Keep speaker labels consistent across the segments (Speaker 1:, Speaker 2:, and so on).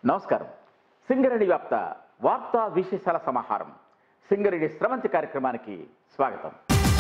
Speaker 1: నమస్కారం సింగరేణి వ్యాప్త వార్తా విశేషాల సమాహారం సింగరేణి స్రవంతి కార్యక్రమానికి స్వాగతం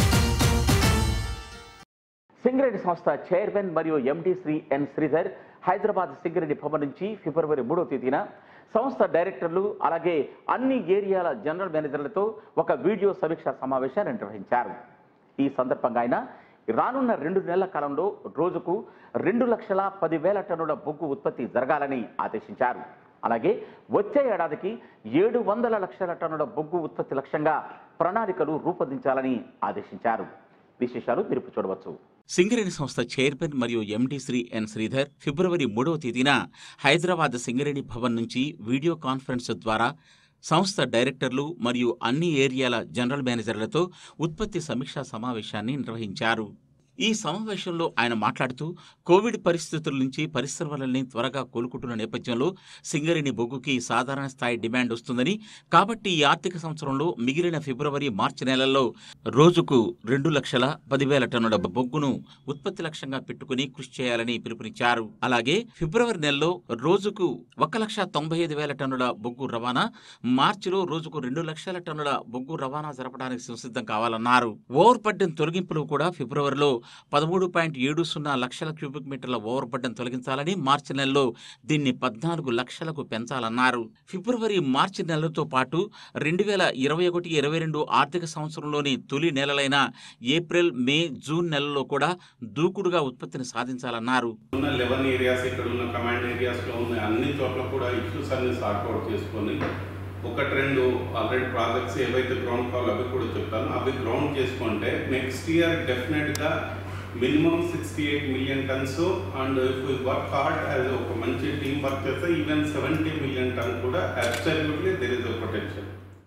Speaker 1: సింగరేణి సంస్థ చైర్మన్ మరియు ఎండి శ్రీ ఎన్ శ్రీధర్ హైదరాబాద్ సింగరేణి భవన్ నుంచి ఫిబ్రవరి మూడవ తేదీన సంస్థ డైరెక్టర్లు అలాగే అన్ని ఏరియాల జనరల్ మేనేజర్లతో ఒక వీడియో సమీక్షా సమావేశాన్ని నిర్వహించారు ఈ సందర్భంగా ఆయన రానున్న రెండు నెలల కాలంలో రోజుకు రెండు లక్షల పదివేల టన్నుల బొగ్గు ఉత్పత్తి జరగాలని ఆదేశించారు అలాగే వచ్చే ఏడాదికి ఏడు వందల లక్షల టన్నుల బొగ్గు ఉత్పత్తి లక్ష్యంగా ప్రణాళికలు రూపొందించాలని ఆదేశించారు విశేషాలు మీరు చూడవచ్చు
Speaker 2: సింగరేణి సంస్థ చైర్మన్ మరియు ఎండి శ్రీ ఎన్ శ్రీధర్ ఫిబ్రవరి మూడవ తేదీన హైదరాబాద్ సింగరేణి భవన్ నుంచి వీడియో కాన్ఫరెన్స్ ద్వారా సంస్థ డైరెక్టర్లు మరియు అన్ని ఏరియాల జనరల్ మేనేజర్లతో ఉత్పత్తి సమీక్షా సమావేశాన్ని నిర్వహించారు ఈ సమావేశంలో ఆయన మాట్లాడుతూ కోవిడ్ పరిస్థితుల నుంచి పరిశ్రమలన్నీ త్వరగా కోలుకుంటున్న నేపథ్యంలో సింగరేణి బొగ్గుకి సాధారణ స్థాయి డిమాండ్ వస్తుందని కాబట్టి ఈ ఆర్థిక సంవత్సరంలో మిగిలిన ఫిబ్రవరి మార్చి నెలల్లో రోజుకు రెండు లక్షల పదివేల టన్నుల బొగ్గును ఉత్పత్తి లక్ష్యంగా పెట్టుకుని కృషి చేయాలని పిలుపునిచ్చారు అలాగే ఫిబ్రవరి నెలలో రోజుకు ఒక లక్ష తొంభై ఐదు వేల టన్నుల బొగ్గు రవాణా మార్చిలో రోజుకు రెండు లక్షల టన్నుల బొగ్గు రవాణా జరపడానికి సంసిద్ధం కావాలన్నారు ఓవర్ బడ్డెన్ తొలగింపులు కూడా ఫిబ్రవరిలో పదమూడు పాయింట్ ఏడు సున్నా లక్షల క్యూబిక్ మీటర్ల ఓవర్ బడ్డెన్ తొలగించాలని మార్చి నెలలో దీన్ని పద్నాలుగు లక్షలకు పెంచాలన్నారు ఫిబ్రవరి మార్చి నెలలతో పాటు రెండు వేల ఇరవై ఒకటి ఇరవై రెండు ఆర్థిక సంవత్సరంలోని తొలి నెలలైన ఏప్రిల్ మే జూన్ నెలల్లో కూడా దూకుడుగా ఉత్పత్తిని సాధించాలన్నారు
Speaker 3: ఉన్న లెవెన్ ఏరియాస్ ఇక్కడ ఉన్న కమాండ్ ఏరియాస్లో ఉన్న అన్ని చోట్ల కూడా ఇష్యూస్ అన్ని సార్ట్అవుట్ చేసుకొని ఒకటి రెండు ఆల్రెడీ ప్రాజెక్ట్స్ ఏవైతే గ్రౌండ్ కాల్ అవి కూడా చెప్తాను అవి గ్రౌండ్ చేసుకుంటే నెక్స్ట్ ఇయర్ డెఫినెట్గా minimum sixty eight million tons and if work hard as ఒక మంచి టీం వర్క్ చేస్తే ఈవెన్ సెవెంటీ మిలియన్ టన్ కూడా absolutely there is a potential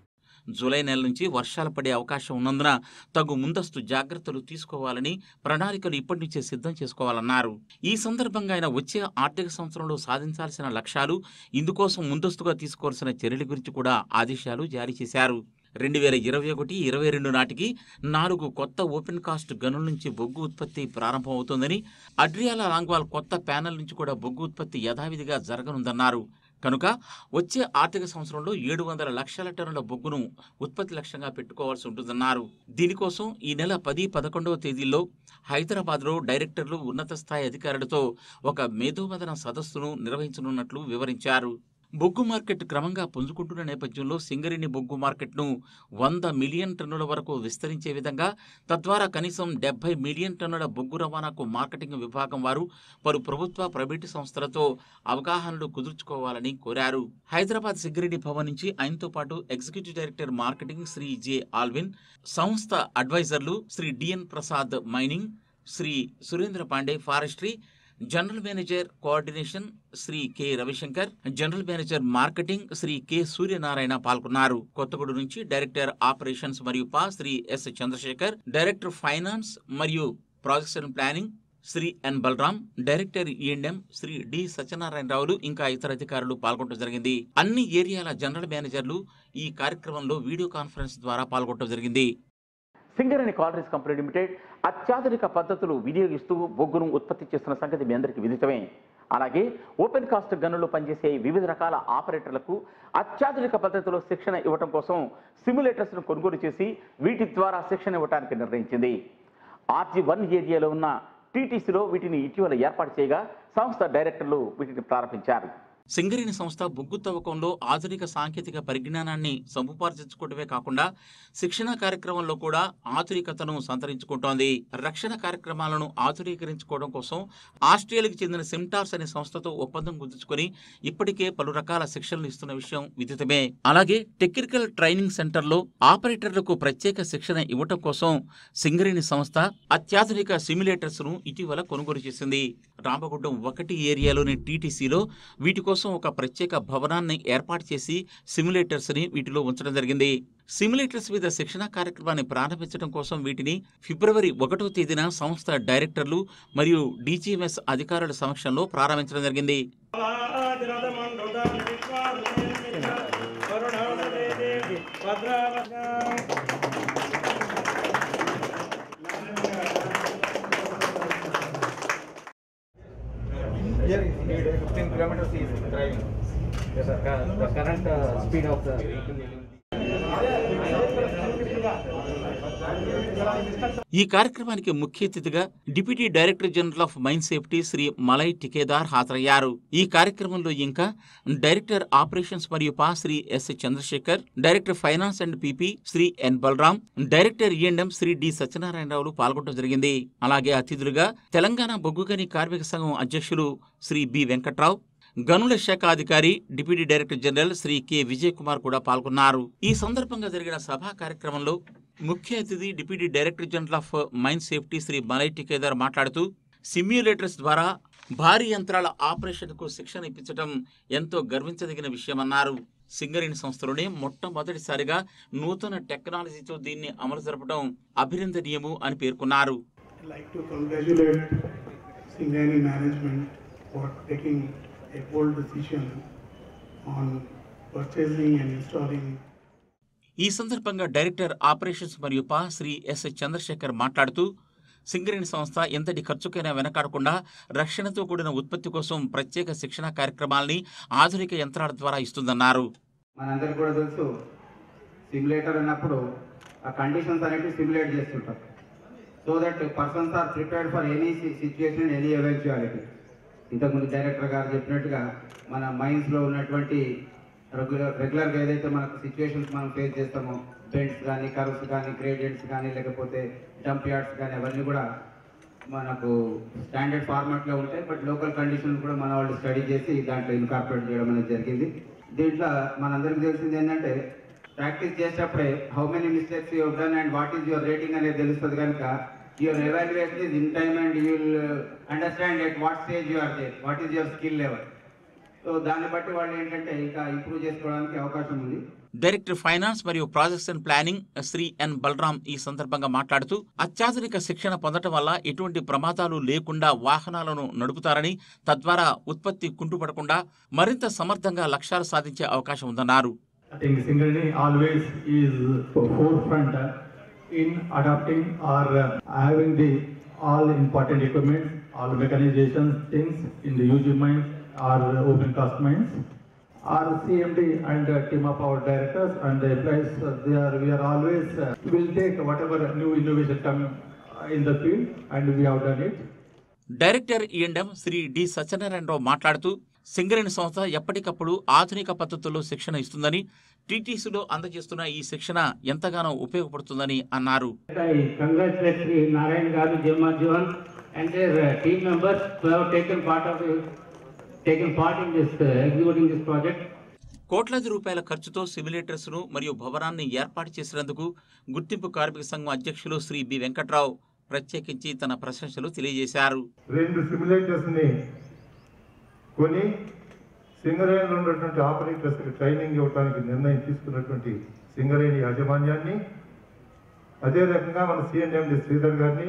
Speaker 2: July నెల నుంచి వర్షాలు పడే అవకాశం ఉన్నందున తగు ముందస్తు జాగ్రత్తలు తీసుకోవాలని ప్రణాళికలు ఇప్పటి నుంచే సిద్ధం చేసుకోవాలన్నారు ఈ సందర్భంగా ఆయన వచ్చే ఆర్థిక సంవత్సరంలో సాధించాల్సిన లక్ష్యాలు ఇందుకోసం ముందస్తుగా తీసుకోవాల్సిన చర్యల గురించి కూడా ఆదేశాలు జారీ చేశారు రెండు వేల ఇరవై ఒకటి ఇరవై రెండు నాటికి నాలుగు కొత్త ఓపెన్ కాస్ట్ గనుల నుంచి బొగ్గు ఉత్పత్తి ప్రారంభమవుతోందని అడ్రియాల లాంగ్వాల్ కొత్త ప్యానెల్ నుంచి కూడా బొగ్గు ఉత్పత్తి యథావిధిగా జరగనుందన్నారు కనుక వచ్చే ఆర్థిక సంవత్సరంలో ఏడు వందల లక్షల టన్నుల బొగ్గును ఉత్పత్తి లక్ష్యంగా పెట్టుకోవాల్సి ఉంటుందన్నారు దీనికోసం ఈ నెల పది పదకొండవ తేదీల్లో హైదరాబాద్లో డైరెక్టర్లు ఉన్నత స్థాయి అధికారులతో ఒక మేధోమదన సదస్సును నిర్వహించనున్నట్లు వివరించారు బొగ్గు మార్కెట్ క్రమంగా పుంజుకుంటున్న నేపథ్యంలో సింగరేణి బొగ్గు మార్కెట్ను వంద మిలియన్ టన్నుల వరకు విస్తరించే విధంగా తద్వారా కనీసం డెబ్బై మిలియన్ టన్నుల బొగ్గు రవాణాకు మార్కెటింగ్ విభాగం వారు పలు ప్రభుత్వ ప్రైవేటు సంస్థలతో అవగాహనలు కుదుర్చుకోవాలని కోరారు హైదరాబాద్ సింగరేణి భవన్ నుంచి ఆయనతో పాటు executive director marketing Shri J Alvin సంస్థ అడ్వైజర్లు Shri DN Prasad mining Shri Surendra Pandey forestry general manager coordination Shri K Ravishankar general manager marketing Shri K Suryanarayana పాల్గొన్నారు కొత్తగూడు నుంచి డైరెక్టర్ ఆపరేషన్స్ మరియు పా Shri S Chandrashekar director finance మరియు projects and planning Shri N Balaram director E and M Shri D సత్యనారాయణరావులు ఇంకా ఇతర అధికారులు పాల్గొనడం జరిగింది అన్ని ఏరియాల జనరల్ మేనేజర్లు ఈ కార్యక్రమంలో వీడియో కాన్ఫరెన్స్ ద్వారా పాల్గొనడం జరిగింది
Speaker 1: సింగరేణి కాలరీస్ కంపెనీ లిమిటెడ్ అత్యాధునిక పద్ధతులు వినియోగిస్తూ బొగ్గును ఉత్పత్తి చేస్తున్న సంగతి మీ అందరికీ విదితమే అలాగే ఓపెన్ కాస్ట్ గనుల్లో పనిచేసే వివిధ రకాల ఆపరేటర్లకు అత్యాధునిక పద్ధతిలో శిక్షణ ఇవ్వడం కోసం సిమ్యులేటర్స్ను కొనుగోలు చేసి వీటి ద్వారా శిక్షణ ఇవ్వడానికి నిర్ణయించింది ఆర్జీ వన్ ఏరియాలో ఉన్న టీటీసీలో వీటిని ఇటీవల ఏర్పాటు చేయగా సంస్థ డైరెక్టర్లు వీటిని ప్రారంభించారు
Speaker 2: సింగరేణి సంస్థ బొగ్గు తవ్వకంలో ఆధునిక సాంకేతిక పరిజ్ఞానాన్ని సముపార్జించుకోవడమే కాకుండా శిక్షణ కార్యక్రమంలో కూడా ఆధునికతను సంతరించుకుంటోంది రక్షణ కార్యక్రమాలను ఆధునీకరించుకోవడం కోసం ఆస్ట్రేలియాకి చెందిన సిమ్టార్స్ అనే సంస్థతో ఒప్పందం కుదుర్చుకొని ఇప్పటికే పలు రకాల శిక్షణలు ఇస్తున్న విషయం విదితమే అలాగే టెక్నికల్ ట్రైనింగ్ సెంటర్లో ఆపరేటర్లకు ప్రత్యేక శిక్షణ ఇవ్వటం కోసం సింగరేణి సంస్థ అత్యాధునిక సిమ్యులేటర్స్ ను ఇటీవల కొనుగోలు చేసింది రామగుండం ఒకటి ఏరియాలోని టీటీసీలో వీటి కోసం ఒక ప్రత్యేక భవనాన్ని ఏర్పాటు చేసి సిమ్యులేటర్స్ ని వీటిలో ఉంచడం జరిగింది సిమ్యులేటర్స్ మీద శిక్షణ కార్యక్రమాన్ని ప్రారంభించడం కోసం వీటిని ఫిబ్రవరి ఒకటో తేదీన సంస్థ డైరెక్టర్లు మరియు డీజీఎంఎస్ అధికారుల సమక్షంలో ప్రారంభించడం జరిగింది
Speaker 4: Yeah, 15 kilometers he is driving. Yes, sir. Cu- The current uh, speed of the vehicle.
Speaker 2: ఈ కార్యక్రమానికి ముఖ్య అతిథిగా deputy director general of mine safety Shri Malay Tikedar హాజరయ్యారు ఈ కార్యక్రమంలో ఇంకా డైరెక్టర్ ఆపరేషన్స్ మరియు పా Shri S Chandrashekar director finance and PP Shri N Balaram director E and M Shri D సత్యనారాయణరావులు పాల్గొనడం జరిగింది అలాగే అతిథులుగా తెలంగాణ బొగ్గుగని కార్మిక సంఘం అధ్యక్షులు శ్రీ బి వెంకట్రావు గనుల శాఖ అధికారి deputy director general Shri K Vijay Kumar కూడా పాల్గొన్నారు ఈ సందర్భంగా జరిగిన సభా కార్యక్రమంలో ముఖ్య అతిథి deputy director general of mine safety Shri Malay Tikedar మాట్లాడుతూ సిమ్యులేటర్స్ ద్వారా భారీ యంత్రాల ఆపరేషన్కు శిక్షణ ఇప్పించడం ఎంతో గర్వించదగిన విషయమన్నారు సింగరేణి సంస్థలోనే మొట్టమొదటిసారిగా నూతన టెక్నాలజీతో దీన్ని అమలు జరపడం అభినందనీయము అని పేర్కొన్నారు
Speaker 5: I'd like to congratulate Singhani management for taking a bold decision on purchasing and installing
Speaker 2: ఈ సందర్భంగా డైరెక్టర్ ఆపరేషన్స్ మరియు పా శ్రీ ఎస్ చంద్రశేఖర్ మాట్లాడుతూ సింగరేణి సంస్థ ఎంతటి ఖర్చుకైనా వెనకాడకుండా రక్షణతో కూడిన ఉత్పత్తి కోసం ప్రత్యేక శిక్షణ కార్యక్రమాల్ని ఆధునిక యంత్రాల ద్వారా ఇస్తుందన్నారు
Speaker 6: మనందరికి కూడా తెలుసు సిమ్యులేటర్ అన్నప్పుడు ఆ కండిషన్స్ అనేవి సిమ్యులేట్ చేస్తుంటాం so that persons are prepared for any situation any eventuality ఇంతకుముందు డైరెక్టర్ గారు చెప్పినట్టుగా మన మైండ్స్లో ఉన్నటువంటి రెగ్యులర్ రెగ్యులర్గా ఏదైతే మనకు సిచ్యువేషన్స్ మనం ఫేస్ చేస్తామో బెండ్స్ కానీ కర్వ్స్ కానీ గ్రేడియంట్స్ కానీ లేకపోతే జంప్ యార్డ్స్ కానీ అవన్నీ కూడా మనకు స్టాండర్డ్ ఫార్మాట్లో ఉంటాయి బట్ లోకల్ కండిషన్స్ కూడా మన వాళ్ళు స్టడీ చేసి దాంట్లో ఇన్కార్పొరేట్ చేయడం అనేది జరిగింది దీంట్లో మనందరికీ తెలిసింది ఏంటంటే ప్రాక్టీస్ చేసేటప్పుడే how many mistakes you done and what is your rating అనేది తెలుస్తుంది కనుక your evaluation is in time and you will understand at what stage you are there what is your skill level so దాన్ని బట్టి వాళ్ళు ఏంటంటే ఇంకా improve చేసుకోవడానికి అవకాశం ఉంది
Speaker 2: డైరెక్టర్ ఫైనాన్స్ మరియు projects and planning Shri N Balaram ఈ సందర్భంగా మాట్లాడుతూ అత్యాధునిక శిక్షణ పొందటం వల్ల ఎటువంటి ప్రమాదాలు లేకుండా వాహనాలను నడుపుతారని తద్వారా ఉత్పత్తి కుంటుపడకుండా మరింత సమర్థంగా లక్ష్యాలు సాధించే అవకాశం ఉందన్నారు
Speaker 7: I think Singareni always is forefront uh, in adopting or uh, having the all important equipment, all mechanizations, things in the UG mines or uh, open cast mines. Our CMD and uh, team of our directors and the employees, uh, they are, we are always, uh, will take whatever new innovation come uh, in the field and we have done it.
Speaker 2: Director E and M Shri D Satyanarayana Rao మాట్లాడుతూ సింగరేణి సంస్థ ఎప్పటికప్పుడు ఆధునిక పద్ధతుల్లో శిక్షణ ఇస్తుందని టీటీసీలో అందజేస్తున్న ఈ శిక్షణ ఎంతగానో ఉపయోగపడుతుందని అన్నారు
Speaker 8: I congratulate Sri Narayan Garu, Jemma Jivan and their uh, team members who have taken part of the, taken part in this, uh, executing this project.
Speaker 2: కోట్లాది రూపాయల ఖర్చుతో సిమ్యులేటర్స్ ను మరియు భవనాన్ని ఏర్పాటు చేసినందుకు గుర్తింపు కార్మిక సంఘం అధ్యక్షులు శ్రీ బి వెంకట్రావు ప్రత్యేకించి తన ప్రశంసలు తెలియజేశారు
Speaker 7: రెండు సిమ్యులేటర్స్ ని కొని సింగరేణిలో ఉన్నటువంటి ఆపరేటర్స్ ట్రైనింగ్ ఇవ్వడానికి నిర్ణయం తీసుకున్నటువంటి సింగరేణి యాజమాన్యాన్ని అదే రకంగా మన సిఎన్ఎండి శ్రీధర్ గారిని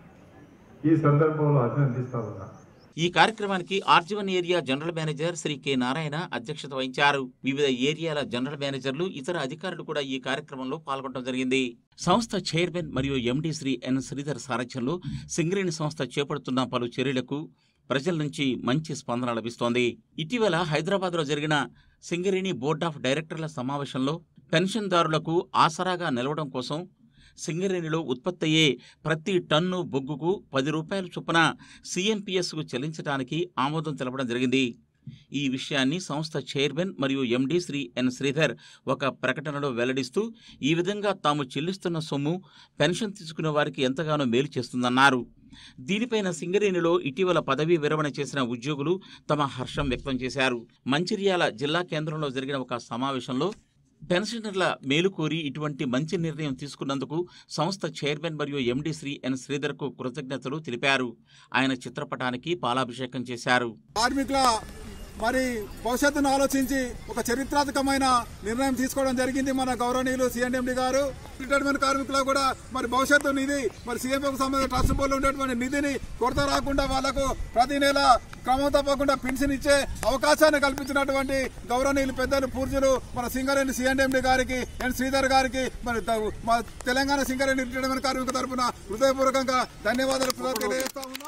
Speaker 7: ఈ సందర్భంలో అభినందిస్తా ఉన్నా
Speaker 2: ఈ కార్యక్రమానికి RG one area general manager Shri K Narayana అధ్యక్షత వహించారు వివిధ ఏరియాల జనరల్ మేనేజర్లు ఇతర అధికారులు కూడా ఈ కార్యక్రమంలో పాల్గొనడం జరిగింది సంస్థ చైర్మన్ మరియు ఎండి శ్రీ ఎన్ శ్రీధర్ సారథ్యంలో సింగరేణి సంస్థ చేపడుతున్న పలు చర్యలకు ప్రజల నుంచి మంచి స్పందన లభిస్తోంది ఇటీవల హైదరాబాద్లో జరిగిన సింగరేణి బోర్డ్ ఆఫ్ డైరెక్టర్ల సమావేశంలో పెన్షన్దారులకు ఆసరాగా నిలవడం కోసం సింగరేణిలో ఉత్పత్తి అయ్యే ప్రతి టన్ను బొగ్గుకు పది రూపాయల చొప్పున సిఎంపిఎస్కు చెల్లించడానికి ఆమోదం తెలపడం జరిగింది ఈ విషయాన్ని సంస్థ చైర్మన్ మరియు ఎండి శ్రీ ఎన్ శ్రీధర్ ఒక ప్రకటనలో వెల్లడిస్తూ ఈ విధంగా తాము చెల్లిస్తున్న సొమ్ము పెన్షన్ తీసుకునే వారికి ఎంతగానో మేలు చేస్తుందన్నారు దీనిపైన సింగరేణిలో ఇటీవల పదవీ విరమణ చేసిన ఉద్యోగులు తమ హర్షం వ్యక్తం చేశారు మంచిర్యాల జిల్లా కేంద్రంలో జరిగిన ఒక సమావేశంలో పెన్షనర్ల మేలు కోరి ఇటువంటి మంచి నిర్ణయం తీసుకున్నందుకు సంస్థ చైర్మన్ మరియు ఎండి శ్రీ ఎన్ శ్రీధర్కు కృతజ్ఞతలు తెలిపారు ఆయన చిత్రపటానికి పాలాభిషేకం చేశారు
Speaker 9: కార్మికుల మరి భవిష్యత్తును ఆలోచించి ఒక చరిత్రాత్మకమైన నిర్ణయం తీసుకోవడం జరిగింది మన గౌరవనీయులు సిఎండి గారు రిటైర్మెంట్ కార్మికులకు కూడా మరి భవిష్యత్తు నిధి మరి సీఎంకు సంబంధించిన ట్రస్ట్ బోర్డులో ఉండేటువంటి నిధిని కొరత రాకుండా వాళ్లకు ప్రతి నెల క్రమం తప్పకుండా పెన్షన్ ఇచ్చే అవకాశాన్ని కల్పించినటువంటి గౌరవనీయులు పెద్దలు పూర్జులు మన సింగరేణి సిఎండి గారికి ఎన్ శ్రీధర్ గారికి మరి త- మా తెలంగాణ సింగరేణి రిటైర్మెంట్ కార్మిక తరఫున హృదయపూర్వకంగా ధన్యవాదాలు తెలియజేస్తా ఉన్నాం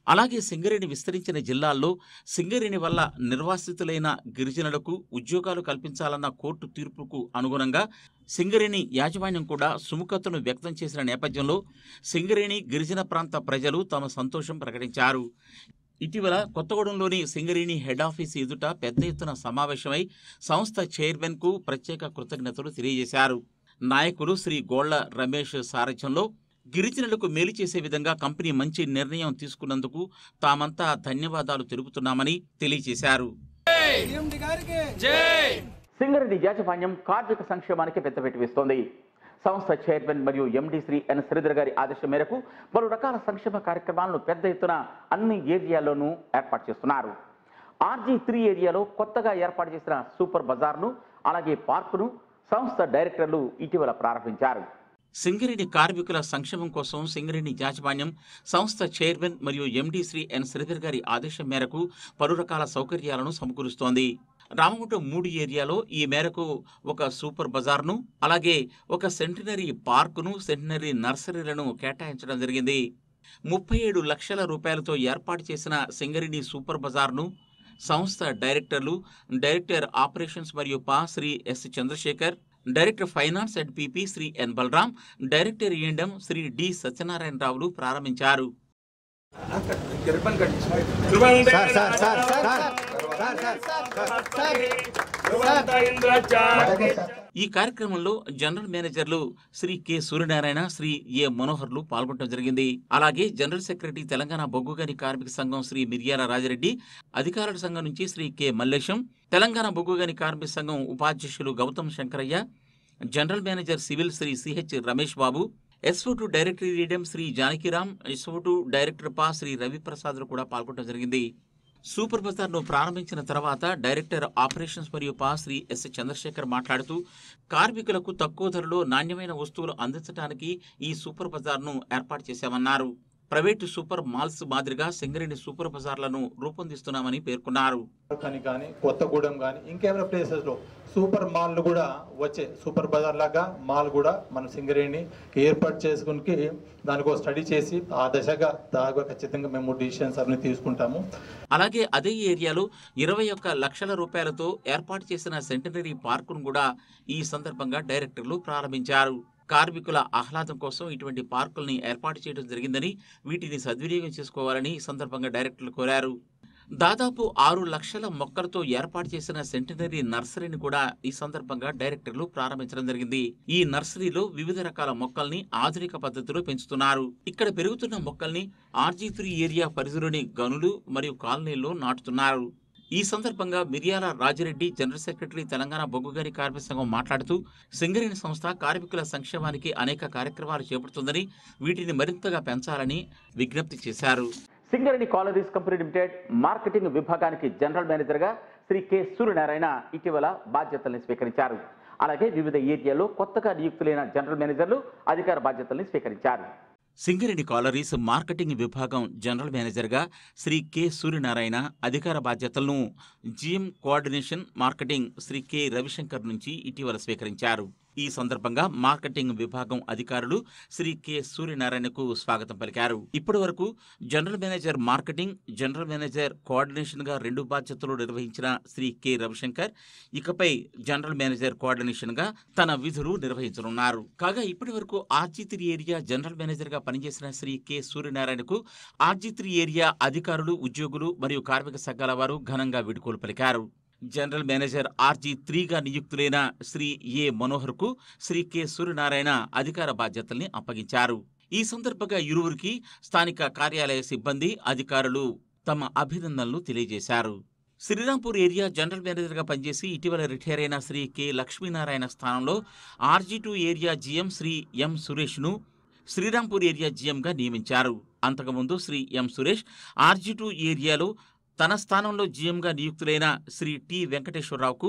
Speaker 2: అలాగే సింగరేణి విస్తరించిన జిల్లాల్లో సింగరేణి వల్ల నిర్వాసితులైన గిరిజనులకు ఉద్యోగాలు కల్పించాలన్న కోర్టు తీర్పుకు అనుగుణంగా సింగరేణి యాజమాన్యం కూడా సుముఖతను వ్యక్తం చేసిన నేపథ్యంలో సింగరేణి గిరిజన ప్రాంత ప్రజలు తమ సంతోషం ప్రకటించారు ఇటీవల కొత్తగూడెంలోని సింగరేణి హెడ్ ఆఫీస్ ఎదుట పెద్ద ఎత్తున సమావేశమై సంస్థ చైర్మన్కు ప్రత్యేక కృతజ్ఞతలు తెలియజేశారు నాయకులు శ్రీ గోళ్ల రమేష్ సారథ్యంలో గిరిజనులకు మేలు చేసే విధంగా కంపెనీ మంచి నిర్ణయం తీసుకున్నందుకు తామంతా ధన్యవాదాలు తెలుపుతున్నామని తెలియజేశారు
Speaker 1: సింగరెడ్డి యాజమాన్యం కార్మిక సంక్షేమానికి పెద్దపెట్టి వేస్తోంది సంస్థ చైర్మన్ మరియు ఎండి శ్రీ ఎన్ శ్రీధర్ గారి ఆదేశం మేరకు పలు రకాల సంక్షేమ కార్యక్రమాలను పెద్ద ఎత్తున అన్ని ఏరియాల్లోనూ ఏర్పాటు చేస్తున్నారు ఆర్జీ త్రీ ఏరియాలో కొత్తగా ఏర్పాటు చేసిన సూపర్ బజార్ను అలాగే పార్కును సంస్థ డైరెక్టర్లు ఇటీవల ప్రారంభించారు
Speaker 2: సింగరేణి కార్మికుల సంక్షేమం కోసం సింగరేణి యాజమాన్యం సంస్థ చైర్మన్ మరియు ఎండి శ్రీ ఎన్ శ్రీధర్ గారి ఆదేశం మేరకు పలు రకాల సౌకర్యాలను సమకూరుస్తోంది రామగుండం మూడు ఏరియాలో ఈ మేరకు ఒక సూపర్ బజార్ను అలాగే ఒక సెంటినరీ పార్కును సెంటినరీ నర్సరీలను కేటాయించడం జరిగింది ముప్పై ఏడు లక్షల రూపాయలతో ఏర్పాటు చేసిన సింగరేణి సూపర్ బజార్ను సంస్థ డైరెక్టర్లు డైరెక్టర్ ఆపరేషన్స్ మరియు పా Shri S Chandrashekar director finance and PP Shri N Balaram director E and M Shri D సత్యనారాయణరావులు ప్రారంభించారు ఈ కార్యక్రమంలో జనరల్ మేనేజర్లు శ్రీ కె సూర్యనారాయణ శ్రీ ఏ మనోహర్లు పాల్గొనడం జరిగింది అలాగే జనరల్ సెక్రటరీ తెలంగాణ బొగ్గుగని కార్మిక సంఘం శ్రీ మిర్యాల రాజరెడ్డి అధికారుల సంఘం నుంచి శ్రీ కె మల్లేశం తెలంగాణ బొగ్గుగని కార్మిక సంఘం ఉపాధ్యక్షులు Gautam Shankaraiah general manager civil Shri CH Ramesh Babu SO to director రీడెం Shri Janakiram SO to director పా శ్రీ రవిప్రసాద్లు కూడా పాల్గొనడం జరిగింది సూపర్ బజార్ను ప్రారంభించిన తర్వాత డైరెక్టర్ ఆపరేషన్స్ మరియు పా శ్రీ ఎస్ చంద్రశేఖర్ మాట్లాడుతూ కార్మికులకు తక్కువ ధరలో నాణ్యమైన వస్తువులు అందించడానికి ఈ సూపర్ బజార్ను ఏర్పాటు చేశామన్నారు ప్రైవేటు సూపర్ మాల్స్ మాదిరిగా సింగరేణి సూపర్ బజార్లను రూపొందిస్తున్నామని పేర్కొన్నారు
Speaker 7: కానీ కానీ కొత్తగూడెం కానీ ఇంకేమైనా ప్లేసెస్లో సూపర్ మాల్ కూడా వచ్చే సూపర్ బజార్ లాగా మాల్ కూడా మనం సింగరేణి ఏర్పాటు చేసుకుని దానికి స్టడీ చేసి ఆ దశగా దాగా ఖచ్చితంగా మేము డిసిషన్స్ అన్ని తీసుకుంటాము
Speaker 2: అలాగే అదే ఏరియాలో ఇరవై ఒక్క లక్షల రూపాయలతో ఏర్పాటు చేసిన సెంటనరీ పార్కును కూడా ఈ సందర్భంగా డైరెక్టర్లు ప్రారంభించారు కార్మికుల ఆహ్లాదం కోసం ఇటువంటి పార్కుల్ని ఏర్పాటు చేయడం జరిగిందని వీటిని సద్వినియోగం చేసుకోవాలని ఈ సందర్భంగా డైరెక్టర్లు కోరారు దాదాపు ఆరు లక్షల మొక్కలతో ఏర్పాటు చేసిన సెంటినరీ నర్సరీని కూడా ఈ సందర్భంగా డైరెక్టర్లు ప్రారంభించడం జరిగింది ఈ నర్సరీలో వివిధ రకాల మొక్కల్ని ఆధునిక పద్ధతిలో పెంచుతున్నారు ఇక్కడ పెరుగుతున్న మొక్కల్ని ఆర్జీ త్రీ ఏరియా పరిధిలోని గనులు మరియు కాలనీల్లో నాటుతున్నారు ఈ సందర్భంగా మిర్యాల రాజిరెడ్డి జనరల్ సెక్రటరీ తెలంగాణ బొగ్గుగారి కార్మిక సంఘం మాట్లాడుతూ సింగరేణి సంస్థ కార్మికుల సంక్షేమానికి అనేక కార్యక్రమాలు చేపడుతుందని వీటిని మరింతగా పెంచాలని విజ్ఞప్తి చేశారు
Speaker 1: Singareni collieries company limited marketing విభాగానికి జనరల్ మేనేజర్గా శ్రీ కె సూర్యనారాయణ ఇటీవల బాధ్యతల్ని స్వీకరించారు అలాగే వివిధ ఏరియాలో కొత్తగా నియుక్తులైన జనరల్ మేనేజర్లు అధికార బాధ్యతల్ని స్వీకరించారు
Speaker 2: సింగరేణి కాలరీస్ మార్కెటింగ్ విభాగం జనరల్ మేనేజర్గా శ్రీ కె సూర్యనారాయణ అధికార బాధ్యతలను GM coordination marketing Shri K Ravishankar నుంచి ఇటీవల స్వీకరించారు ఈ సందర్భంగా మార్కెటింగ్ విభాగం అధికారులు శ్రీ కె సూర్యనారాయణకు స్వాగతం పలికారు ఇప్పటి వరకు general manager marketing general manager coordination గా రెండు బాధ్యతలు నిర్వహించిన శ్రీ కె రవిశంకర్ ఇకపై జనరల్ మేనేజర్ కోఆర్డినేషన్ గా తన విధులు నిర్వహించనున్నారు కాగా ఇప్పటి వరకు RG three area general manager గా పనిచేసిన శ్రీ కె సూర్యనారాయణకు ఆర్జీ త్రీ ఏరియా అధికారులు ఉద్యోగులు మరియు కార్మిక సంఘాల వారు ఘనంగా వీడుకోలు పలికారు జనరల్ మేనేజర్ ఆర్జీ త్రీగా నియుక్తులైన శ్రీ ఏ మనోహర్కు శ్రీ కె సూర్యనారాయణ అధికార బాధ్యతల్ని అప్పగించారు ఈ సందర్భంగా ఇరువురికి స్థానిక కార్యాలయ సిబ్బంది అధికారులు తమ అభినందనలు తెలియజేశారు శ్రీరాంపూర్ ఏరియా జనరల్ మేనేజర్గా పనిచేసి ఇటీవల రిటైర్ అయిన శ్రీ కె లక్ష్మీనారాయణ స్థానంలో RG two area GM Shri M సురేష్ను శ్రీరాంపూర్ ఏరియా జీఎంగా నియమించారు అంతకుముందు Shri M Suresh RG two ఏరియాలో తన స్థానంలో జీఎంగా నియుక్తులైన శ్రీ టి వెంకటేశ్వరరావుకు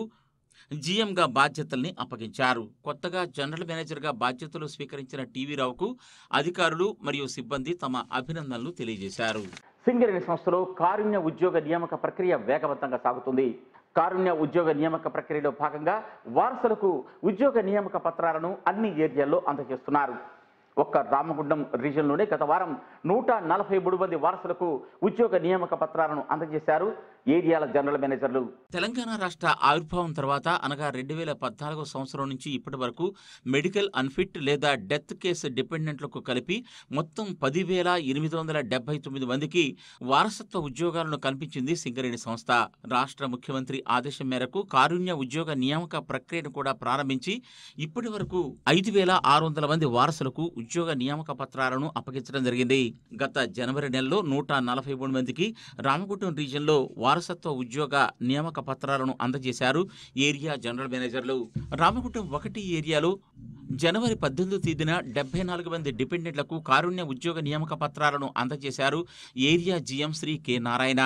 Speaker 2: జీఎంగా బాధ్యతల్ని అప్పగించారు కొత్తగా జనరల్ మేనేజర్గా బాధ్యతలు స్వీకరించిన టీవీ రావుకు అధికారులు మరియు సిబ్బంది తమ అభినందనలు తెలియజేశారు
Speaker 1: సింగరేణి సంస్థలో కారుణ్య ఉద్యోగ నియామక ప్రక్రియ వేగవంతంగా సాగుతుంది కారుణ్య ఉద్యోగ నియామక ప్రక్రియలో భాగంగా వారసులకు ఉద్యోగ నియామక పత్రాలను అన్ని ఏరియాల్లో అందజేస్తున్నారు ఒక్క రామగుండం రీజియన్లోనే గత వారం నూట నలభై మూడు మంది వారసులకు ఉద్యోగ నియామక పత్రాలను అందజేశారు ఏరియాల జనరల్ మేనేజర్లు
Speaker 2: తెలంగాణ రాష్ట్ర ఆవిర్భావం తర్వాత అనగా రెండు వేల పద్నాలుగో సంవత్సరం నుంచి ఇప్పటి వరకు మెడికల్ అన్ఫిట్ లేదా డెత్ కేసు డిపెండెంట్లకు కలిపి మొత్తం పదివేల ఎనిమిది వందల డెబ్బై తొమ్మిది మందికి వారసత్వ ఉద్యోగాలను కల్పించింది సింగరేణి సంస్థ రాష్ట్ర ముఖ్యమంత్రి ఆదేశం మేరకు కారుణ్య ఉద్యోగ నియామక ప్రక్రియను కూడా ప్రారంభించి ఇప్పటి వరకు ఐదు వేల ఆరు వందల మంది వారసులకు ఉద్యోగ నియామక పత్రాలను అప్పగించడం జరిగింది గత జనవరి నెలలో నూట నలభై మూడు మందికి రామగుండం రీజియన్లో వారసత్వ ఉద్యోగ నియామక పత్రాలను అందజేశారు ఏరియా జనరల్ మేనేజర్లు రామగుండం ఒకటి ఏరియాలో జనవరి పద్దెనిమిదో తేదీన డెబ్బై నాలుగు మంది డిపెండెంట్లకు కారుణ్య ఉద్యోగ నియామక పత్రాలను అందజేశారు area GM Shri K Narayana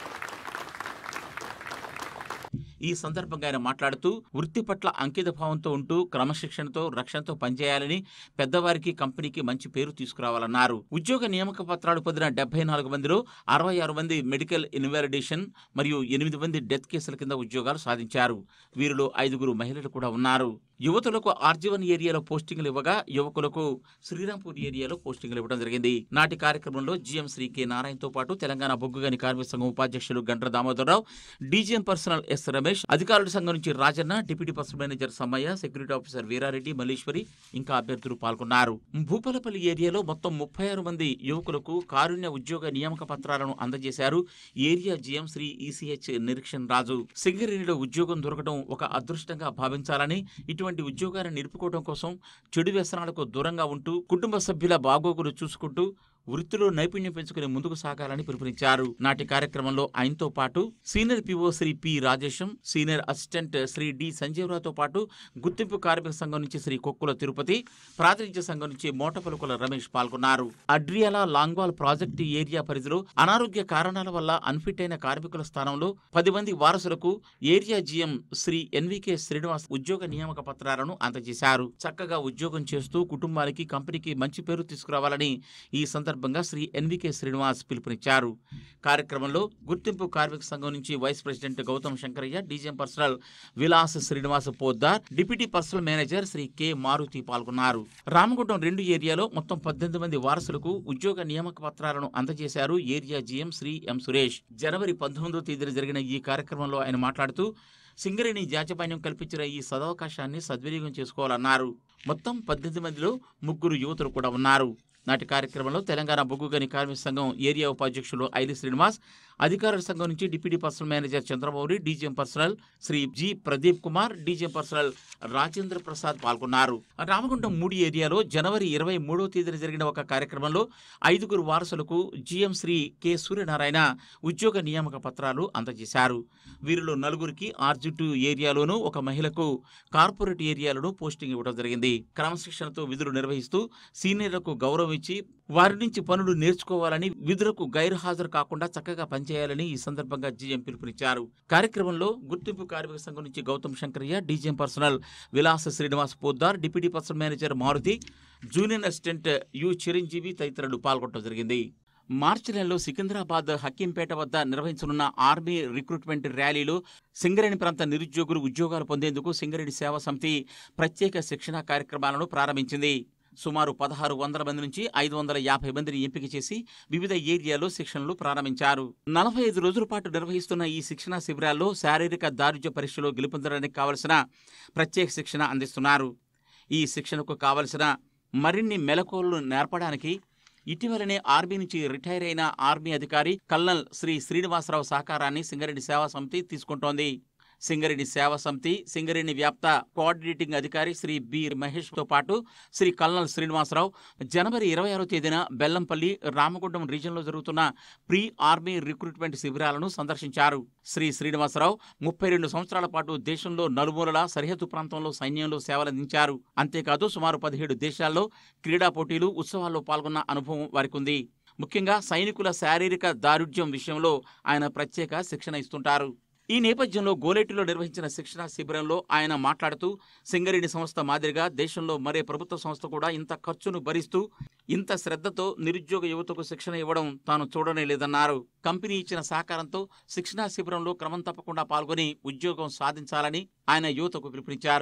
Speaker 2: ఈ సందర్భంగా ఆయన మాట్లాడుతూ వృత్తి పట్ల అంకిత భావంతో ఉంటూ క్రమశిక్షణతో రక్షణతో పనిచేయాలని పెద్దవారికి కంపెనీకి మంచి పేరు తీసుకురావాలన్నారు ఉద్యోగ నియామక పత్రాలు పొందిన డెబ్బై నాలుగు మందిలో అరవై ఆరు మంది మెడికల్ ఇన్వాలిడేషన్ మరియు ఎనిమిది మంది డెత్ కేసుల కింద ఉద్యోగాలు సాధించారు వీరిలో ఐదుగురు మహిళలు కూడా ఉన్నారు యువతులకు ఆర్జీవన్ ఏరియాలో పోస్టింగ్లు ఇవ్వగా యువకులకు శ్రీరాంపూర్ ఏరియాలో పోస్టింగ్లు ఇవ్వడం జరిగింది నాటి కార్యక్రమంలో జీఎం శ్రీ కె నారాయణతో పాటు తెలంగాణ బొగ్గుగని కార్మిక సంఘం ఉపాధ్యక్షులు Gandra Damodar Rao DGM personnel S Ramesh అధికారుల సంఘం నుంచి Rajanna deputy personnel manager Sammaiah security officer Veera Reddy Malleshwari ఇంకా అభ్యర్థులు పాల్గొన్నారు భూపాలపల్లి ఏరియాలో మొత్తం ముప్పై ఆరు మంది యువకులకు కారుణ్య ఉద్యోగ నియామక పత్రాలను అందజేశారు area GM Shri ECH Nireekshan Raju సింగరేణిలో ఉద్యోగం దొరకడం ఒక అదృష్టంగా భావించాలని ఇటువంటి ఉద్యోగాన్ని నిలుపుకోవడం కోసం చెడు వ్యసనాలకు దూరంగా ఉంటూ కుటుంబ సభ్యుల బాగోగులు చూసుకుంటూ వృత్తిలో నైపుణ్యం పెంచుకుని ముందుకు సాగాలని పిలుపునిచ్చారు నాటి కార్యక్రమంలో ఆయనతో పాటు senior PO Shri P Rajesham senior assistant Shri D సంజీవరావుతో పాటు గుర్తింపు కార్మిక సంఘం నుంచి శ్రీ కొక్కుల తిరుపతి ప్రాతినిధ్య సంఘం నుంచి మోటపలుకుల రమేష్ పాల్గొన్నారు అడ్రియాల లాంగ్వాల్ ప్రాజెక్టు ఏరియా పరిధిలో అనారోగ్య కారణాల వల్ల అన్ఫిట్ అయిన కార్మికుల స్థానంలో పది మంది వారసులకు area GM Shri NVK Srinivas ఉద్యోగ నియామక పత్రాలను అందజేశారు చక్కగా ఉద్యోగం చేస్తూ కుటుంబానికి కంపెనీకి మంచి పేరు తీసుకురావాలని ఈ సందర్భంగా శ్రీ ఎన్వికే శ్రీనివాస్ పిలుపునిచ్చారు కార్యక్రమంలో గుర్తింపు కార్మిక సంఘం నుంచి vice president Gautam Shankaraiah DGM personnel Vilas Srinivas Poddar deputy personnel manager Shri K Maruti పాల్గొన్నారు రామగుండం రెండు ఏరియాలో మొత్తం పద్దెనిమిది మంది వారసులకు ఉద్యోగ నియామక పత్రాలను అందజేశారు area GM Shri M Suresh జనవరి పంతొమ్మిదో తేదీన జరిగిన ఈ కార్యక్రమంలో ఆయన మాట్లాడుతూ సింగరేణి యాజమాన్యం కల్పించిన ఈ సదవకాశాన్ని సద్వినియోగం చేసుకోవాలన్నారు మొత్తం పద్దెనిమిది మందిలో ముగ్గురు యువతులు కూడా ఉన్నారు నాటి కార్యక్రమంలో తెలంగాణ బొగ్గుగని కార్మిక సంఘం ఏరియా ఉపాధ్యక్షులు ఐలి శ్రీనివాస్ అధికారుల సంఘం నుంచి deputy personnel manager Chandramouli DGM personnel Shri G Pradeep Kumar DGM personnel Rajendra Prasad పాల్గొన్నారు రామగుండం మూడు ఏరియాలో జనవరి ఇరవై మూడో తేదీన జరిగిన ఒక కార్యక్రమంలో ఐదుగురు వారసులకు జీఎం శ్రీ కె సూర్యనారాయణ ఉద్యోగ నియామక పత్రాలు అందజేశారు వీరిలో నలుగురికి ఆర్జిటు ఏరియాలోనూ ఒక మహిళకు కార్పొరేట్ ఏరియాలోనూ పోస్టింగ్ ఇవ్వడం జరిగింది క్రమశిక్షణతో విధులు నిర్వహిస్తూ సీనియర్లకు గౌరవం ఇచ్చి వారి నుంచి పనులు నేర్చుకోవాలని విధులకు గైర్హాజరు కాకుండా చక్కగా పనిచేయాలని ఈ సందర్భంగా జీఎం పిలుపునిచ్చారు కార్యక్రమంలో గుర్తింపు కార్మిక సంఘం నుంచి Gautam Shankaraiah DGM personnel Vilas Srinivas Poddar deputy personnel manager Maruti junior assistant U Chiranjeevi తదితరులు పాల్గొనడం జరిగింది మార్చి నెలలో సికింద్రాబాద్ హకీంపేట వద్ద నిర్వహించనున్న ఆర్మీ రిక్రూట్మెంట్ ర్యాలీలో సింగరేణి ప్రాంత నిరుద్యోగులు ఉద్యోగాలు పొందేందుకు సింగరేణి సేవా సమితి ప్రత్యేక శిక్షణా కార్యక్రమాలను ప్రారంభించింది సుమారు పదహారు వందల మంది నుంచి ఐదు వందల యాభై మందిని ఎంపిక చేసి వివిధ ఏరియాలో శిక్షణలు ప్రారంభించారు నలభై ఐదు రోజుల పాటు నిర్వహిస్తున్న ఈ శిక్షణా శిబిరాల్లో శారీరక దారుఢ్య పరీక్షలో గెలుపొందడానికి కావలసిన ప్రత్యేక శిక్షణ అందిస్తున్నారు ఈ శిక్షణకు కావలసిన మరిన్ని మెలకువలను నేర్పడానికి ఇటీవలనే ఆర్మీ నుంచి రిటైర్ అయిన ఆర్మీ అధికారి కల్నల్ శ్రీ శ్రీనివాసరావు సహకారాన్ని సింగరేణి సేవా సమితి తీసుకుంటోంది సింగరేణి సేవా సమితి సింగరేణి వ్యాప్త కోఆర్డినేటింగ్ అధికారి శ్రీ బి మహేష్ తో పాటు శ్రీ కల్నల్ శ్రీనివాసరావు జనవరి ఇరవై ఆరో తేదీన బెల్లంపల్లి రామగుండం రీజియన్లో జరుగుతున్న ప్రీ ఆర్మీ రిక్రూట్మెంట్ శిబిరాలను సందర్శించారు శ్రీ శ్రీనివాసరావు ముప్పై రెండు సంవత్సరాల పాటు దేశంలో నలుమూలల సరిహద్దు ప్రాంతంలో సైన్యంలో సేవలందించారు అంతేకాదు సుమారు పదిహేడు దేశాల్లో క్రీడా పోటీలు ఉత్సవాల్లో పాల్గొన్న అనుభవం వారికి ఉంది ముఖ్యంగా సైనికుల శారీరక దారుఢ్యం విషయంలో ఆయన ప్రత్యేక శిక్షణ ఇస్తుంటారు ఈ నేపథ్యంలో గోలేటిలో నిర్వహించిన శిక్షణ శిబిరంలో ఆయన మాట్లాడుతూ సింగరేణి సంస్థ మాదిరిగా దేశంలో మరే ప్రభుత్వ సంస్థ కూడా ఇంత ఖర్చును భరిస్తూ ఇంత శ్రద్ధతో నిరుద్యోగ యువతకు శిక్షణ ఇవ్వడం తాను చూడనే లేదన్నారు కంపెనీ ఇచ్చిన సహకారంతో శిక్షణా శిబిరంలో క్రమం తప్పకుండా పాల్గొని ఉద్యోగం సాధించాలని ఆయన యువతకు పిలుపునిచ్చారు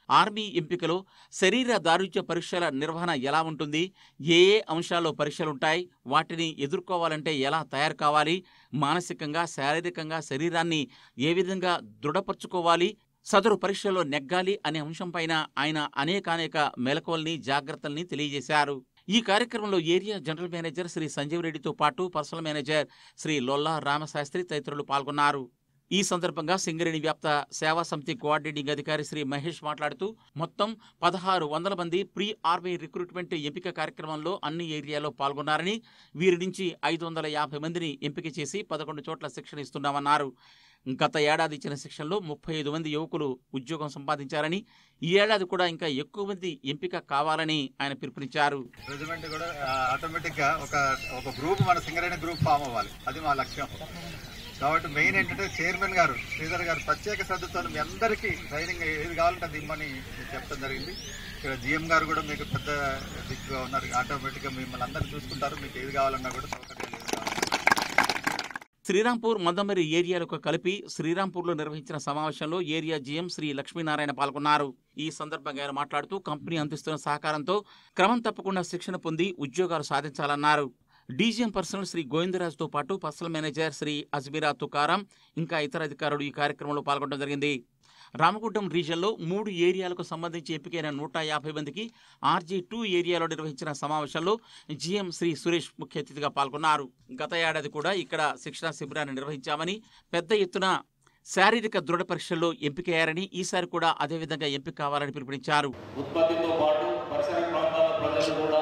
Speaker 2: ఆర్మీ ఎంపికలో శరీర దారుఢ్య పరీక్షల నిర్వహణ ఎలా ఉంటుంది ఏ ఏ అంశాల్లో పరీక్షలుంటాయి వాటిని ఎదుర్కోవాలంటే ఎలా తయారు కావాలి మానసికంగా శారీరకంగా శరీరాన్ని ఏ విధంగా దృఢపరచుకోవాలి సదరు పరీక్షలో నెగ్గాలి అనే అంశంపైన ఆయన అనేకానేక మెలకువల్ని జాగ్రత్తల్ని తెలియజేశారు ఈ కార్యక్రమంలో area general manager Shri Sanjeev రెడ్డితో పాటు పర్సనల్ మేనేజర్ శ్రీ లొల్లా రామశాస్త్రి తదితరులు పాల్గొన్నారు ఈ సందర్భంగా సింగరేణి వ్యాప్త సేవా సమితి కోఆర్డినేటింగ్ అధికారి శ్రీ మహేష్ మాట్లాడుతూ మొత్తం పదహారు వందల మంది ప్రీ ఆర్మీ రిక్రూట్మెంట్ ఎంపిక కార్యక్రమంలో అన్ని ఏరియాలో పాల్గొన్నారని వీరి నుంచి ఐదు వందల యాభై మందిని ఎంపిక చేసి పదకొండు చోట్ల శిక్షణ ఇస్తున్నామన్నారు గత ఏడాది ఇచ్చిన శిక్షణలో ముప్పై ఐదు మంది యువకులు ఉద్యోగం సంపాదించారని ఈ ఏడాది కూడా ఇంకా ఎక్కువ మంది ఎంపిక కావాలని ఆయన పిలుపునిచ్చారు
Speaker 10: రెజిమెంట్ కూడా ఆటోమేటిక్ గా ఒక ఒక గ్రూప్ మన సింగరేణి గ్రూప్ ఫామ్ అవ్వాలి అది మా లక్ష్యం కాబట్టి మెయిన్ ఏంటంటే చైర్మన్ గారు శ్రీధర్ గారు ప్రత్యేక శ్రద్ధతో మీ అందరికీ ట్రైనింగ్ ఏది కావాలంటే అది ఇమ్మని చెప్పడం జరిగింది ఇక్కడ జిఎం గారు కూడా మీకు పెద్ద దిక్కుగా ఉన్నారు ఆటోమేటిక్గా మిమ్మల్ని అందరినీ చూసుకుంటారు మీకు ఏది కావాలన్నా కూడా సౌకర్యాలు ఏది కావాలన్నా
Speaker 2: శ్రీరాంపూర్ మందమరి ఏరియాలకు కలిపి శ్రీరాంపూర్లో నిర్వహించిన సమావేశంలో ఏరియా జీఎం శ్రీ లక్ష్మీనారాయణ పాల్గొన్నారు ఈ సందర్భంగా ఆయన మాట్లాడుతూ కంపెనీ అందిస్తున్న సహకారంతో క్రమం తప్పకుండా శిక్షణ పొంది ఉద్యోగాలు సాధించాలన్నారు డీజీఎం పర్సనల్ శ్రీ గోవిందరాజుతో పాటు పర్సనల్ మేనేజర్ శ్రీ అజ్మీరా తుకారం ఇంకా ఇతర అధికారులు ఈ కార్యక్రమంలో పాల్గొనడం జరిగింది రామగుండం రీజియన్లో మూడు ఏరియాలకు సంబంధించి ఎంపికైన నూట యాభై మందికి ఆర్జీ టూ ఏరియాలో నిర్వహించిన సమావేశంలో జీఎం శ్రీ సురేష్ ముఖ్య అతిథిగా పాల్గొన్నారు గత ఏడాది కూడా ఇక్కడ శిక్షణా శిబిరాన్ని నిర్వహించామని పెద్ద ఎత్తున శారీరక దృఢ పరీక్షల్లో ఎంపికయ్యారని ఈసారి కూడా అదేవిధంగా ఎంపిక కావాలని పిలుపునిచ్చారు
Speaker 11: ఉత్పత్తితో పాటు పరిసర ప్రాంతాల ప్రజలు కూడా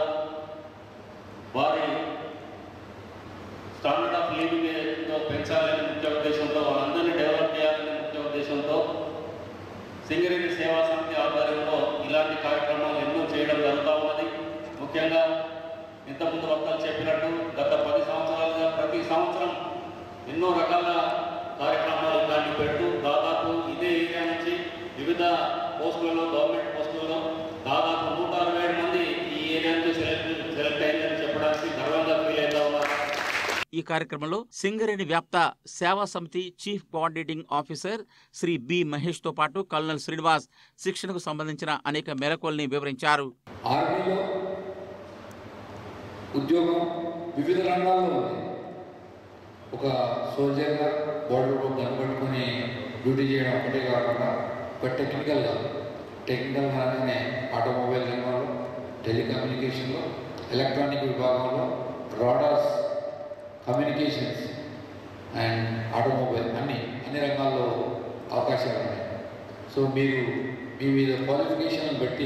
Speaker 11: వారి స్టాండర్డ్ ఆఫ్ లివింగ్ పెంచాలని ముఖ్య ఉద్దేశంతో వాళ్ళందరినీ డెవలప్ చేయాలనే ముఖ్య ఉద్దేశంతో సింగరేణి సేవా సమితి ఆధ్వర్యంలో ఇలాంటి కార్యక్రమాలు ఎన్నో చేయడం జరుగుతూ ఉన్నది ముఖ్యంగా ఇంతకుముందు వక్తలు చెప్పినట్టు గత పది సంవత్సరాలుగా ప్రతి సంవత్సరం ఎన్నో రకాల కార్యక్రమాలు ఇలాంటివి పెడుతూ దాదాపు ఇదే ఏరియా నుంచి వివిధ పోస్టులలో గవర్నమెంట్ పోస్టులలో దాదాపు నూట అరవై ఏడు మంది ఈ ఏరియా నుంచి సెలెక్ట్ సెలెక్ట్ అయిందని చెప్పడానికి గర్వంగా ఫీల్ అవుతా ఉన్నారు
Speaker 2: ఈ కార్యక్రమంలో సింగరేణి వ్యాప్త సేవా సమితి chief coordinating officer Shri B Mahesh తో పాటు కల్నల్ శ్రీనివాస్ శిక్షణకు సంబంధించిన అనేక మెలకువల్ని వివరించారు
Speaker 12: ఆర్మీలో ఉద్యోగం వివిధ రంగాల్లో ఉంది ఒక సోల్జర్గా బోర్డర్లో గన్ పట్టుకొని డ్యూటీ చేయడం ఒకటే కాకుండా ఒక టెక్నికల్గా టెక్నికల్ అనగానే ఆటోమొబైల్ రంగంలో టెలికమ్యూనికేషన్లో ఎలక్ట్రానిక్ విభాగంలో రాడార్స్ కమ్యూనికేషన్స్ అండ్ ఆటోమొబైల్ అన్ని అన్ని రంగాల్లో అవకాశాలు ఉన్నాయి సో మీరు మీ మీద క్వాలిఫికేషన్ బట్టి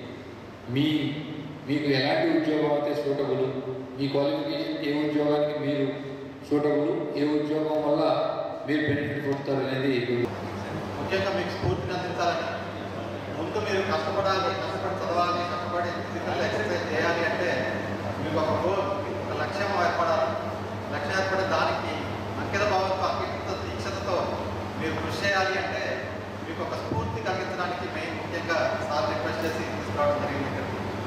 Speaker 12: మీ మీకు ఎలాంటి ఉద్యోగం అయితే సూటబుల్ మీ క్వాలిఫికేషన్ ఏ ఉద్యోగానికి మీరు సూటబుల్ ఏ ఉద్యోగం వల్ల మీరు బెనిఫిట్ పొందుతారు అనేది
Speaker 10: ముఖ్యంగా మీకు స్ఫూర్తిని అందించాలని ముందు మీరు కష్టపడాలి కష్టపడి చదవాలి కష్టపడి ఫిజికల్ ఎక్సర్సైజ్ చేయాలి అంటే మీకు ఒక గోల్ ఒక లక్ష్యం ఏర్పడాలి లక్ష్యం ఏర్పడే దానికి అంకిత భావంతో అంకిత దీక్షతతో మీరు కృషి చేయాలి అంటే మీకు ఒక స్ఫూర్తి కలిగించడానికి మెయిన్ ముఖ్యంగా సార్ రిక్వెస్ట్ చేసి తీసుకురావడం జరిగింది ఇక్కడ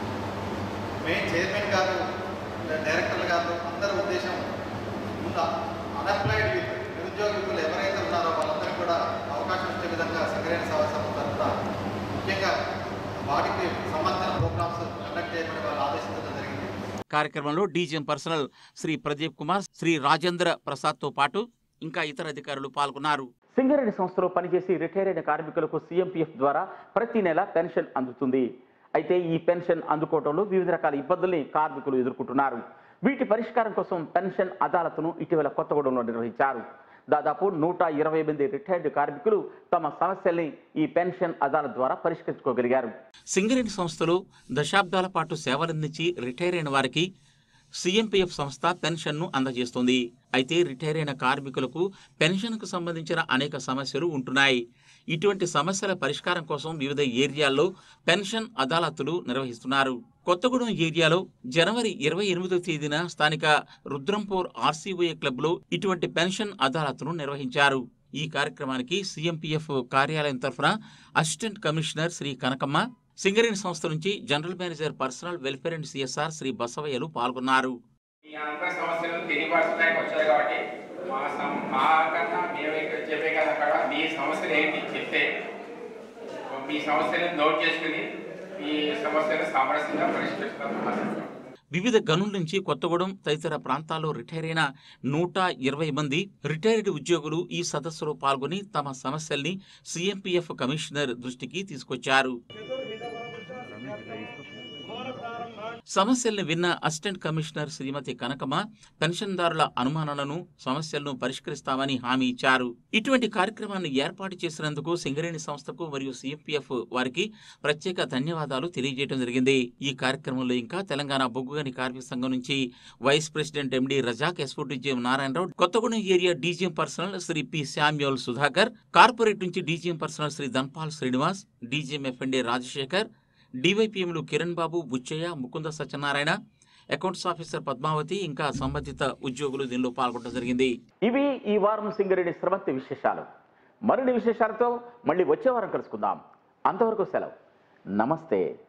Speaker 10: మెయిన్ చైర్మన్ గారు డైరెక్టర్లు గారు అందరి ఉద్దేశం ముందు అన్ఎంప్లాయిడ్ యూత్ నిరుద్యోగ యువకులు ఎవరైతే ఉన్నారో వాళ్ళందరికీ కూడా అవకాశం ఇచ్చే విధంగా సింగరేణి సేవా సంస్థ తరఫున ముఖ్యంగా వాటికి సంబంధించిన ప్రోగ్రామ్స్ కండక్ట్ చేయమని వాళ్ళు ఆదేశించడం జరిగింది
Speaker 2: కార్యక్రమంలో డీజీఎం పర్సనల్ శ్రీ ప్రదీప్ కుమార్ శ్రీ రాజేంద్ర ప్రసాద్ తో పాటు ఇంకా ఇతర అధికారులు పాల్గొన్నారు
Speaker 1: సింగరేణి సంస్థలో పనిచేసి రిటైర్ అయిన కార్మికులకు సీఎంపీఎఫ్ ద్వారా ప్రతి నెల పెన్షన్ అందుతుంది అయితే ఈ పెన్షన్ అందుకోవడంలో వివిధ రకాల ఇబ్బందుల్ని కార్మికులు ఎదుర్కొంటున్నారు వీటి పరిష్కారం కోసం పెన్షన్ అదాలత్ను ఇటీవల కొత్తగూడెంలో నిర్వహించారు దాదాపు నూట ఇరవై మంది రిటైర్డ్ కార్మికులు తమ సమస్యల్ని ఈ పెన్షన్ అదాలత్ ద్వారా పరిష్కరించుకోగలిగారు
Speaker 2: సింగరేణి సంస్థలో దశాబ్దాల పాటు సేవలందించి రిటైర్ అయిన వారికి సీఎంపీఎఫ్ సంస్థ పెన్షన్ను అందజేస్తుంది అయితే రిటైర్ అయిన కార్మికులకు పెన్షన్కు సంబంధించిన అనేక సమస్యలు ఉంటున్నాయి ఇటువంటి సమస్యల పరిష్కారం కోసం వివిధ ఏరియాల్లో పెన్షన్ అదాలత్తులు నిర్వహిస్తున్నారు కొత్తగూడెం ఏరియాలో జనవరి ఇరవై ఎనిమిదో తేదీన స్థానిక రుద్రంపూర్ ఆర్సీఓఏ క్లబ్లో ఇటువంటి పెన్షన్ అదాలత్ను నిర్వహించారు ఈ కార్యక్రమానికి సీఎంపీఎఫ్ కార్యాలయం తరఫున అసిస్టెంట్ కమిషనర్ శ్రీ కనకమ్మ సింగరేణి సంస్థ నుంచి general manager personnel welfare and CSR Shri బసవయ్యలు పాల్గొన్నారు
Speaker 13: ఈ అందరి సమస్యలు తెలియపరచడానికి వచ్చారు కాబట్టి మా సం- మా కన్నా మేము ఇక్కడ చెప్పే కదా అక్కడ మీ సమస్యలు ఏంటి చెప్తే మీ సమస్యను నోట్ చేసుకుని ఈ సమస్యను సామరస్యంగా పరిష్కరిస్తాం
Speaker 2: వివిధ గనుల నుంచి కొత్తగూడెం తదితర ప్రాంతాల్లో రిటైర్ అయిన నూట ఇరవై మంది రిటైర్డ్ ఉద్యోగులు ఈ సదస్సులో పాల్గొని తమ సమస్యల్ని సీఎంపీఎఫ్ కమిషనర్ దృష్టికి తీసుకొచ్చారు సమస్యల్ని విన్న అసిస్టెంట్ కమిషనర్ శ్రీమతి కనకమ్మ పెన్షన్దారుల అనుమానాలను సమస్యలను పరిష్కరిస్తామని హామీ ఇచ్చారు ఇటువంటి కార్యక్రమాన్ని ఏర్పాటు చేసినందుకు సింగరేణి సంస్థకు మరియు సిఎంపిఎఫ్ వారికి ప్రత్యేక ధన్యవాదాలు తెలియజేయడం జరిగింది ఈ కార్యక్రమంలో ఇంకా తెలంగాణ బొగ్గుగని కార్మిక సంఘం నుంచి vice president MD Razak SO to GM Narayana Rao Kothagudem area DGM personnel Shri P Samuel Sudhakar corporate నుంచి DGM personnel Shri Dhanpal Srinivas DGM ఎఫ్ఎండే రాజశేఖర్ డివైపీఎంలు కిరణ్ బాబు బుచ్చయ్య ముకుంద సత్యనారాయణ అకౌంట్స్ ఆఫీసర్ పద్మావతి ఇంకా సంబంధిత ఉద్యోగులు దీనిలో పాల్గొనడం జరిగింది
Speaker 1: ఇవి ఈ వారం సింగరేణి స్రవంతి విశేషాలు మరిన్ని విశేషాలతో మళ్ళీ వచ్చే వారం కలుసుకుందాం అంతవరకు సెలవు నమస్తే